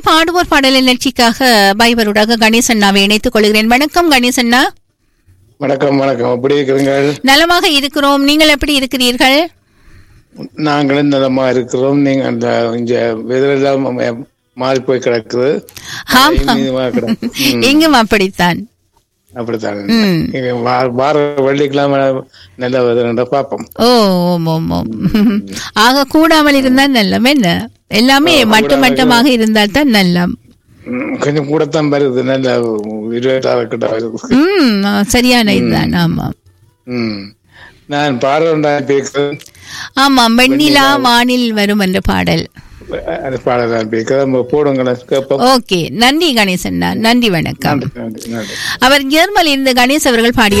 பாடுவோர் பாடல் நிகழ்ச்சிக்காக பைபருடாக கணேசண்ணாவை இணைத்துக் கொள்கிறேன் வணக்கம் கணேசண்ணா வணக்கம் வணக்கம் எப்படி இருக்கிறீங்க நலமாக இருக்கிறோம் நீங்கள் எப்படி இருக்கிறீர்கள் நாங்களும் நலமா இருக்கிறோம் நீங்க அந்த இங்க வெதரெல்லாம் ம- மாறி போய் கிடக்குது ஆமாம் இனிமா கிடக்கு. ம், இங்கும் அப்படித்தான் அப்படித்தான் ம். இங்க வா- வார வெள்ளிக்கிழமை நல்ல வெதர் பார்ப்போம் ஓ ஓம் ஓம் ஓம் ஆக கூடாமல் இருந்தால் நல்லம் என்ன எல்லாமே மட்டு மட்டமாக இருந்தால் தான் நல்லம் ம், கொஞ்சம் கூடத்தான் வருது நல்ல இருபத்தாறு கிட்ட வருது ம் சரியான இதுதான் ஆமாம் ம். நான் பாடுறேன் பேசுறேன் ஆமாம் வெண்ணிலா வானில் வரும் என்ற பாடல் அது பாடலாம் பேசுறேன் போடுங்களேன் கேட்போம் ஓகே நன்றி கணேசண்ணா நன்றி வணக்கம் நன்றி நன்றி நன்றி அவர் ஜெர்மனில் இருந்து கணேஷ் அவர்கள் பாடிய